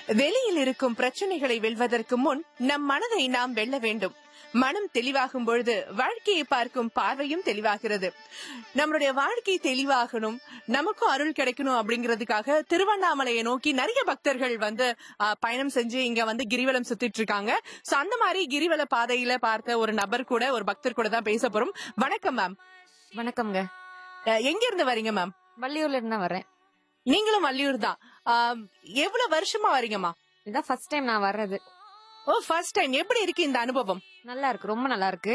வெளியில் இருக்கும் பிரச்சனைகளை வெல்வதற்கு முன் நம் மனதை நாம் வெல்ல வேண்டும் மனம் தெளிவாகும் பொழுது வாழ்க்கையை பார்க்கும் பார்வையும் தெளிவாகிறது நம்மளுடைய வாழ்க்கை தெளிவாகணும் நமக்கும் அருள் கிடைக்கணும் அப்படிங்கிறதுக்காக திருவண்ணாமலையை நோக்கி நிறைய பக்தர்கள் வந்து ஆ, பயணம் செஞ்சு இங்க வந்து கிரிவலம் சுத்திட்டு இருக்காங்க சோ அந்த மாதிரி கிரிவல பாதையில பார்த்த ஒரு நபர் கூட ஒரு பக்தர் கூட தான் பேச போறோம் வணக்கம் மேம் வணக்கம்ங்க எங்க இருந்து வரீங்க மேம் வள்ளியூர்ல இருந்து தான் வரேன் நீங்களும் வள்ளியூர் தான் ஆ, எவ்வளவு வருஷமா வரீங்கம்மா இதான் ஃபர்ஸ்ட் டைம் நான் வர்றது ஓ ஃபர்ஸ்ட் டைம் எப்படி இருக்கு இந்த அனுபவம் நல்லா இருக்கு ரொம்ப நல்லா இருக்கு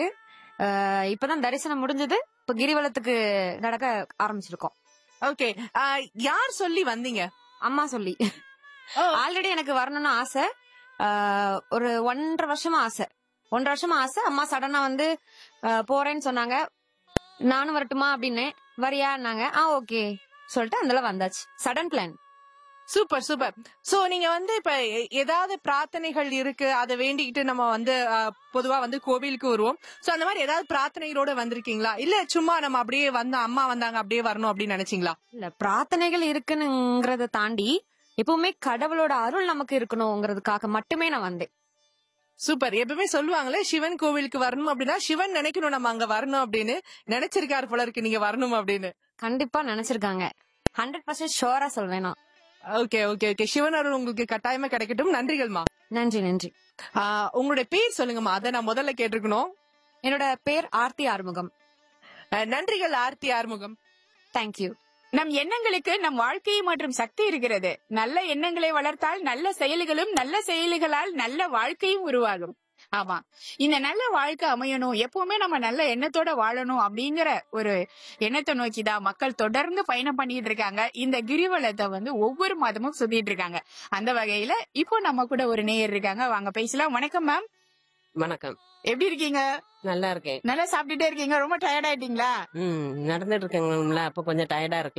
அஹ் இப்பதான் தரிசனம் முடிஞ்சது இப்ப கிரிவலத்துக்கு நடக்க ஆரம்பிச்சிருக்கோம் ஓகே யார் சொல்லி வந்தீங்க அம்மா சொல்லி ஆல்ரெடி எனக்கு வரணும்னு ஆசை அஹ் ஒரு ஒன்றரை வருஷமா ஆசை ஒன்றரை வருஷமா ஆசை அம்மா சடனா வந்து அஹ் போறேன்னு சொன்னாங்க நானும் வரட்டுமா அப்படின்னு வரியான்னாங்க ஆ ஓகே சொல்லிட்டு அதுல வந்தாச்சு sudden plan super super so நீங்க வந்து இப்ப எ- ஏதாவது பிரார்த்தனைகள் இருக்கு அதை வேண்டிக்கிட்டு நம்ம வந்து ஆ, பொதுவா வந்து கோவிலுக்கு வருவோம் சோ அந்த மாதிரி ஏதாவது பிரார்த்தனைகளோட வந்திருக்கீங்களா இல்ல சும்மா நம்ம அப்படியே வந்து அம்மா வந்தாங்க அப்படியே வரணும் அப்படின்னு நினைச்சீங்களா இல்ல பிரார்த்தனைகள் இருக்குனுங்கிறத தாண்டி எப்பவுமே கடவுளோட அருள் நமக்கு இருக்கணுங்கிறதுக்காக மட்டுமே நான் வந்தேன் சூப்பர் எப்பவுமே சொல்லுவாங்களே சிவன் கோவிலுக்கு வரணும் அப்படின்னா சிவன் நினைக்கணும் நம்ம அங்க வரணும் அப்படின்னு நினைச்சிருக்காரு போல இருக்கு நீங்க வரணும் அப்படின்னு கண்டிப்பா நினைச்சிருக்காங்க ஹண்ட்ரட் பர்சன்ட் ஷோரா சொல்வேன் நான் ஓகே ஓகே ஓகே சிவன் அருள் உங்களுக்கு கட்டாயமா கிடைக்கட்டும் நன்றிகள்மா நன்றி நன்றி ஆ, உங்களுடைய பேர் சொல்லுங்கம்மா அதை நான் முதல்ல கேட்டிருக்கணும் என்னோட பேர் ஆர்த்தி ஆறுமுகம் ஆ, நன்றிகள் ஆர்த்தி ஆறுமுகம் தேங்க்யூ நம் எண்ணங்களுக்கு நம் வாழ்க்கை மற்றும் சக்தி இருக்கிறது நல்ல எண்ணங்களை வளர்த்தால் நல்ல செயல்களும் நல்ல செயல்களால் நல்ல வாழ்க்கையும் உருவாகும் ஆமா இந்த நல்ல வாழ்க்கை அமையணும் எப்பவுமே நம்ம நல்ல எண்ணத்தோட வாழணும் அப்படிங்கிற ஒரு எண்ணத்தை நோக்கி தான் மக்கள் தொடர்ந்து பயணம் பண்ணிட்டு இருக்காங்க இந்த கிரிவலத்தை வந்து ஒவ்வொரு மாதமும் சுத்திட்டு இருக்காங்க அந்த வகையில இப்போ நம்ம கூட ஒரு நேயர் இருக்காங்க வாங்க பேசலாம் வணக்கம் மேம் வணக்கம் எப்படி இருக்கீங்க நல்லா இருக்கேன் நல்லா சாப்பிட்டுட்டே இருக்கீங்க ரொம்ப டயர்ட் ஆயிட்டீங்களா ம் நடந்துட்டு இருக்கேங்களா அப்ப கொஞ்சம் டயர்டா இருக்கு